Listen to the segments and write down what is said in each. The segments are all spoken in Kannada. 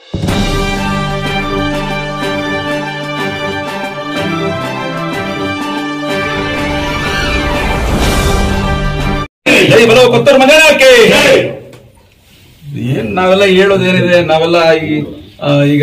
ಜೈ ಬಲೋ ಕೊತ್ತೂರು ಮಂಜನಕ್ಕೆ ಏನ್ ನಾವೆಲ್ಲ ಹೇಳೋದೇನಿದೆ ನಾವೆಲ್ಲ ಈ ಆ, ಈಗ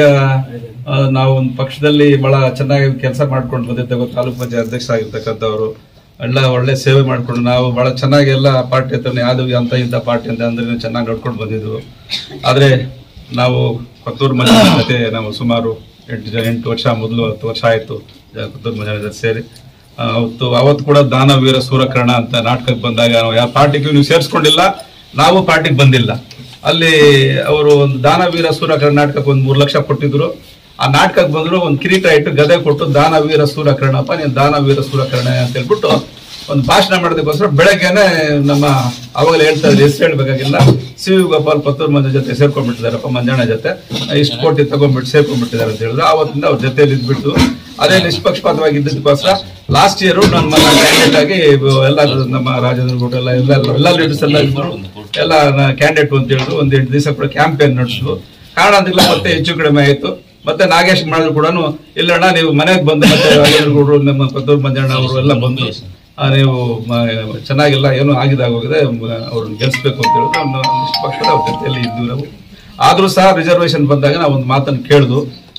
ಆ, ನಾವು ಒಂದು ಪಕ್ಷದಲ್ಲಿ ಬಹಳ ಚೆನ್ನಾಗಿ ಕೆಲಸ ಮಾಡ್ಕೊಂಡು ಬಂದಿರ್ತೇವೆ ತಾಲೂಕು ಪಂಚಾಯತ್ ಅಧ್ಯಕ್ಷ ಆಗಿರ್ತಕ್ಕಂಥವ್ರು ಎಲ್ಲ ಒಳ್ಳೆ ಸೇವೆ ಮಾಡ್ಕೊಂಡು ನಾವು ಬಹಳ ಚೆನ್ನಾಗಿ ಎಲ್ಲ ಪಾರ್ಟಿ ಹತ್ರ ಯಾವ್ದು ಅಂತ ಇಂಥ ಪಾರ್ಟಿ ಅಂತ ಅಂದ್ರೆ ಚೆನ್ನಾಗಿ ನೋಡ್ಕೊಂಡು ಬಂದಿದ್ವು ಆದ್ರೆ ನಾವು ಕೊತ್ತೂರು ಮಂಜನ ಜೊತೆ ನಾವು ಸುಮಾರು ಎಂಟು ಜನ ಎಂಟು ವರ್ಷ ಮೊದಲು ಹತ್ತು ವರ್ಷ ಆಯ್ತು ಜ- ಕೊತ್ತೂರು ಮಂಜನ ಜೊತೆ ಸೇರಿ ಆ, ಅವತ್ತು ಅವತ್ತು ಕೂಡ ದಾನವೀರ ಸೂರಕರ್ಣ ಅಂತ ನಾಟಕಕ್ಕೆ ಬಂದಾಗ ನಾವು ಯಾವ ಪಾರ್ಟಿಗೂ ನೀವು ಸೇರಿಸ್ಕೊಂಡಿಲ್ಲ ನಾವು ಪಾರ್ಟಿಗೆ ಬಂದಿಲ್ಲ ಅಲ್ಲಿ ಅವರು ಒಂದು ದಾನವೀರ ಸೂರಕರ್ಣ ನಾಟಕಕ್ಕೆ ಒಂದು ಮೂರು ಲಕ್ಷ ಕೊಟ್ಟಿದ್ರು ಆ ನಾಟಕಕ್ಕೆ ಬಂದ್ರು ಒಂದು ಕಿರೀಟ ಇಟ್ಟು ಗದೆ ಕೊಟ್ಟು ದಾನವೀರ ಸೂರಕರ್ಣಪ್ಪ ನೀನು ದಾನವೀರ ಸೂರಕರ್ಣ ಅಂತ ಹೇಳ್ಬಿಟ್ಟು ಒಂದು ಭಾಷಣ ಮಾಡೋದಕ್ಕೋಸ್ಕರ ಬೆಳಗ್ಗೆನೆ ನಮ್ಮ ಅವಾಗಲೇ ಹೇಳ್ತಾ ಇದ್ರು ಹೆಸರು ಹೇಳ್ಬೇಕಾಗಿಲ್ಲ ಸಿ ವಿ ಗೋಪಾಲ್ ಪತ್ತೂರ್ ಮಂಜ ಜೊತೆ ಸೇರ್ಕೊಂಡ್ಬಿಟ್ಟಿದಾರಪ್ಪ ಮಂಜಣ್ಣ ಜೊತೆ ಇಷ್ಟು ಕೋಟಿ ತಗೊಂಡ್ಬಿಟ್ಟು ಸೇರ್ಕೊಂಡ್ಬಿಟ್ಟಿದ್ದಾರೆ ಅಂತ ಹೇಳಿದ್ರು ಆವತ್ತಿಂದ ಅವ್ರ ಜೊತೆಯಲ್ಲಿ ಇದ್ಬಿಟ್ಟು ಅದೇ ನಿಷ್ಪಕ್ಷಪಾತವಾಗಿ ಇದ್ದದಕ್ಕೋಸ್ಕರ ಲಾಸ್ಟ್ ಇಯರ್ ನನ್ನ ಕ್ಯಾಂಡಿಡೇಟ್ ಆಗಿ ಎಲ್ಲ ನಮ್ಮ ರಾಜೇಂದ್ರ ಗೌಡ ಎಲ್ಲ ಎಲ್ಲ ಎಲ್ಲ ಲೀಡರ್ಸ್ ಎಲ್ಲ ಇದ್ರು ಎಲ್ಲ ಕ್ಯಾಂಡಿಡೇಟ್ ಅಂತ ಹೇಳಿದ್ರು ಒಂದ್ ಎಂಟು ದಿವಸ ಕೂಡ ಕ್ಯಾಂಪೇನ್ ನಡೆಸಿದ್ರು ಕಾರಣದಿಲ್ಲ ಮತ್ತೆ ಹೆಚ್ಚು ಕಡಿಮೆ ಆಯ್ತು ಮತ್ತೆ ನಾಗೇಶ್ ಮಾಡಿದ್ರು ಕೂಡ ಇಲ್ಲಣ್ಣ ನೀವು ಮನೆಗೆ ಬಂದು ಮತ್ತೆ ರಾಜೇಂದ್ರ ಗೌಡರು ನಮ್ಮ ಪದ್ದೂರು ಮಂಜಣ್ಣ ಅವರು ಎಲ್ಲ ಬಂದು ಆ, ನೀವು ಮ- ಚೆನ್ನಾಗಿಲ್ಲ ಏನೋ ಆಗಿದಾಗ ಹೋಗಿದೆ ಅವ್ರನ್ನ ಗೆಲ್ಸ್ಬೇಕು ಅಂತ ಹೇಳಿದ್ರು ಅವ್ರನ್ನ ನಿಷ್ಪಕ್ಷದ ಅವ್ರ ಜೊತೆಯಲ್ಲಿ ಇದ್ವಿ ನಾವು ಆದ್ರೂ ಸಹ ರಿಸರ್ವೇಶನ್ ಬಂದಾಗ ನಾವು ಒಂದು ಮಾತನ್ನು ಕೇಳಿದ್ವು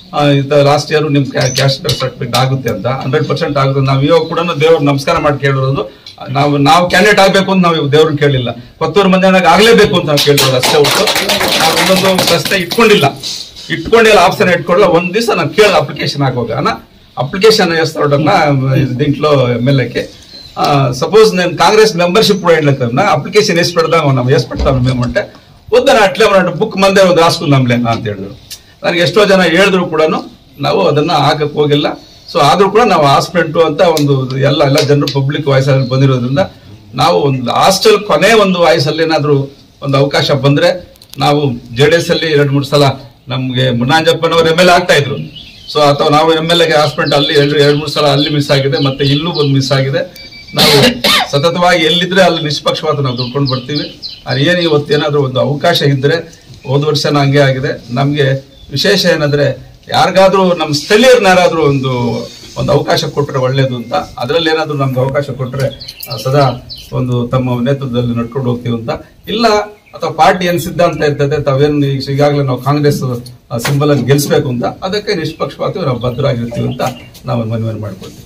ಲಾಸ್ಟ್ ಇಯರ್ ನಿಮ್ ಕ್ಯಾಸ್ಟ್ ಸರ್ಟಿಫಿಕೇಟ್ ಆಗುತ್ತೆ ಅಂತ ಹಂಡ್ರೆಡ್ ಪರ್ಸೆಂಟ್ ಆಗುತ್ತೆ ನಾವು ಇವಾಗ ಕೂಡ ದೇವ್ರ ನಮಸ್ಕಾರ ಮಾಡಿ ಕೇಳಿರೋದು ನಾವು ನಾವು ಕ್ಯಾಂಡಿಡೇಟ್ ಆಗ್ಬೇಕು ಅಂತ ನಾವು ದೇವ್ರನ್ನ ಕೇಳಿಲ್ಲ ಕೊತ್ತೂರು ಮಂಜಾನಾಗ ಆಗ್ಲೇಬೇಕು ಅಂತ ನಾವು ಕೇಳಿರೋದು ಅಷ್ಟೇ ಹೊರತು ನಾವು ಒಂದೊಂದು ಪ್ರಶ್ನೆ ಇಟ್ಕೊಂಡಿಲ್ಲ ಇಟ್ಕೊಂಡಿಲ್ಲ ಆಪ್ಷನ್ ಇಟ್ಕೊಳ್ಳಲ್ಲ ಒಂದ್ ದಿವಸ ನಾನು ಕೇಳ ಅಪ್ಲಿಕೇಶನ್ ಹಾಕುವಾಗ ಅಣ್ಣ ಅಪ್ಲಿಕೇಶನ್ ಎಷ್ಟು ಹೊರಡನ್ನ ದಿಂಟ್ಲೋ ಎಮ್ ಎಲ್ ಎಕ್ಕೆ ಸಪೋಸ್ నేను కాంగ్రెస్ మెంబర్షిప్ కూడా ఏంటంటే అప్లికేషన్ వేసి పెడదాం మనం వేసి పెడతాం మేమంటే వద్దని అట్లే ఉన్నట్టు బుక్ మందే ಒಂದು ರಾಸ್ಕುಂದಾಂಬ್ಲೆ ಅಂತ ಹೇಳಿದ್ರು ನನಗೆ ಎಷ್ಟೋ ಜನ ಹೇಳಿದ್ರು ಕೂಡ ನಾವು ಅದನ್ನ ಹಾಕಕ್ ಹೋಗಿಲ್ಲ ಸೊ ಆದ್ರೂ ಕೂಡ ನಾವು ಹಾಸ್ಪಿಟಲ್ ಅಂತ ಒಂದು ಎಲ್ಲ ಎಲ್ಲ ಜನರು ಪಬ್ಲಿಕ್ ವಾಯ್ಸ್ ಅಲ್ಲಿ ಬಂದಿರೋದ್ರಿಂದ ನಾವು ಒಂದು ಹಾಸ್ಟೆಲ್ ಕೊನೆ ಒಂದು ವಾಯ್ಸಲ್ಲಿ ಏನಾದ್ರು ಒಂದು ಅವಕಾಶ ಬಂದ್ರೆ ನಾವು ಜೆ ಡಿ ಎಸ್ ಅಲ್ಲಿ ಎರಡ್ ಮೂರು ಸಲ ನಮ್ಗೆ ಮುನ್ನಾಂಜಪ್ಪನವರು ಎಮ್ ಎಲ್ ಆಗ್ತಾ ಇದ್ರು ಸೊ ಅಥವಾ ನಾವು ಎಮ್ ಎಲ್ ಎಗೆ ಹಾಸ್ಪಿಟಲ್ ಅಲ್ಲಿ ಎರಡು ಎರಡು ಮೂರು ಸಲ ಅಲ್ಲಿ ಮಿಸ್ ಆಗಿದೆ ಮತ್ತೆ ಇಲ್ಲೂ ಒಂದು ಮಿಸ್ ಆಗಿದೆ ನಾವು ಸತತವಾಗಿ ಎಲ್ಲಿದ್ರೆ ಅಲ್ಲಿ ನಿಷ್ಪಕ್ಷಪಾತ ನಾವು ದುಡ್ಕೊಂಡು ಬರ್ತೀವಿ ಅದು ಏನು ಇವತ್ತು ಏನಾದ್ರು ಒಂದು ಅವಕಾಶ ಇದ್ರೆ ಹೋದ ವರ್ಷನ ಹಂಗೆ ಆಗಿದೆ ನಮ್ಗೆ ವಿಶೇಷ ಏನಂದ್ರೆ ಯಾರಿಗಾದ್ರೂ ನಮ್ಮ ಸ್ಥಳೀಯರನ್ನ ಯಾರಾದ್ರೂ ಒಂದು ಒಂದು ಅವಕಾಶ ಕೊಟ್ರೆ ಒಳ್ಳೇದು ಅಂತ ಅದರಲ್ಲಿ ಏನಾದ್ರೂ ನಮ್ಗೆ ಅವಕಾಶ ಕೊಟ್ರೆ ಆ, ಸದಾ ಒಂದು ತಮ್ಮ ನೇತೃತ್ವದಲ್ಲಿ ನಡ್ಕೊಂಡು ಹೋಗ್ತೀವಿ ಅಂತ ಇಲ್ಲ ಅಥವಾ ಪಾರ್ಟಿ ಏನ್ ಸಿದ್ಧಾಂತ ಇರ್ತದೆ ತಾವೇನು ಈಗ ಈಗಾಗಲೇ ನಾವು ಕಾಂಗ್ರೆಸ್ ಸಿಂಬಲ್ ಅನ್ನು ಗೆಲ್ಸ್ಬೇಕು ಅಂತ ಅದಕ್ಕೆ ನಿಷ್ಪಕ್ಷಪಾತ ನಾವು ಭದ್ರಾಗಿರ್ತೀವಿ ಅಂತ ನಾವು ಮನವಿ ಮಾಡ್ಕೊಳ್ತೀವಿ